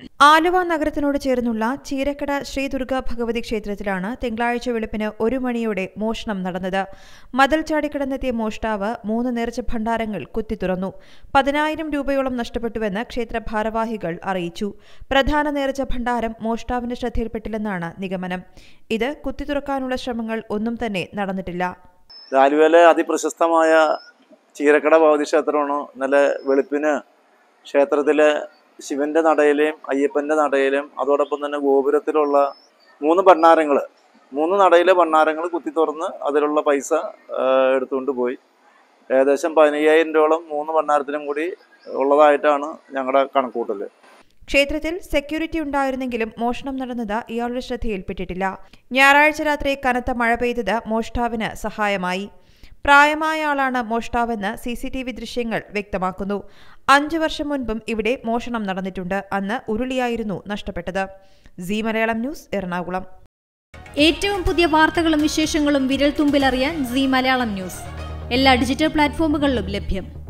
ആലുവ നഗരത്തിനോട് ചേർന്നുള്ള ചീരക്കട ശ്രീ ദുർഗ ഭഗവതി ക്ഷേത്രത്തിലാണ് തിങ്കളാഴ്ച വെളുപ്പിന് ഒരു മണിയോടെ മോഷണം നടന്നത് മതിൽ ചാടിക്കടന്നെത്തിയ മോഷ്ടാവ് മൂന്ന് നേർച്ച ഭണ്ഡാരങ്ങൾ കുത്തിത്തുറന്നു പതിനായിരം രൂപയോളം നഷ്ടപ്പെട്ടുവെന്ന് ക്ഷേത്ര ഭാരവാഹികൾ അറിയിച്ചു പ്രധാന നേർച്ച ഭണ്ഡാരം മോഷ്ടാവിന്റെ ശ്രദ്ധയിൽപ്പെട്ടില്ലെന്നാണ് നിഗമനം ഇത് കുത്തിത്തുറക്കാനുള്ള ശ്രമങ്ങൾ ഒന്നും തന്നെ നടന്നിട്ടില്ല ആലുവയിലെ അതിപ്രശസ്തമായ ചീരക്കട ഭഗവതി ക്ഷേത്രമാണ് ഇന്നലെ വെളുപ്പിന് ക്ഷേത്രത്തിലെ ശിവന്റെ നടയിലെയും അയ്യപ്പന്റെ നടയിലെയും അതോടൊപ്പം തന്നെ ഗോപുരത്തിലുള്ള മൂന്ന് ഭണ്ണാരങ്ങൾ മൂന്ന് നടയിലെ ഭണ്ണാരങ്ങൾ കുത്തി തുറന്ന് അതിലുള്ള പൈസ ആ, എടുത്തുകൊണ്ട് പോയി ഏകദേശം പതിനയ്യായിരം രൂപയോളം മൂന്ന് ഭണ്ണാരത്തിലും കൂടി ഉള്ളതായിട്ടാണ് ഞങ്ങളുടെ കണക്കൂട്ടൽ ക്ഷേത്രത്തിൽ സെക്യൂരിറ്റി ഉണ്ടായിരുന്നെങ്കിലും മോഷണം നടന്നത് ഇയാളുടെ ശ്രദ്ധയിൽപ്പെട്ടിട്ടില്ല ഞായറാഴ്ച രാത്രി കനത്ത മഴ പെയ്തത് മോഷ്ടാവിന് സഹായമായി പ്രായമായ ആളാണ് മോഷ്ടാവെന്ന് സി സി ടി വി ദൃശ്യങ്ങൾ വ്യക്തമാക്കുന്നു അഞ്ചു വർഷം മുൻപും ഇവിടെ മോഷണം നടന്നിട്ടുണ്ട് അന്ന് ഉരുളിയായിരുന്നു നഷ്ടപ്പെട്ടത് സി മലയാളം ന്യൂസ് എറണാകുളം ഏറ്റവും പുതിയ വാർത്തകളും വിശേഷങ്ങളും വിരൽ തുമ്പിലറിയാൻ സി മലയാളം ന്യൂസ് എല്ലാ ഡിജിറ്റൽ പ്ലാറ്റ്ഫോമുകളിലും ലഭ്യം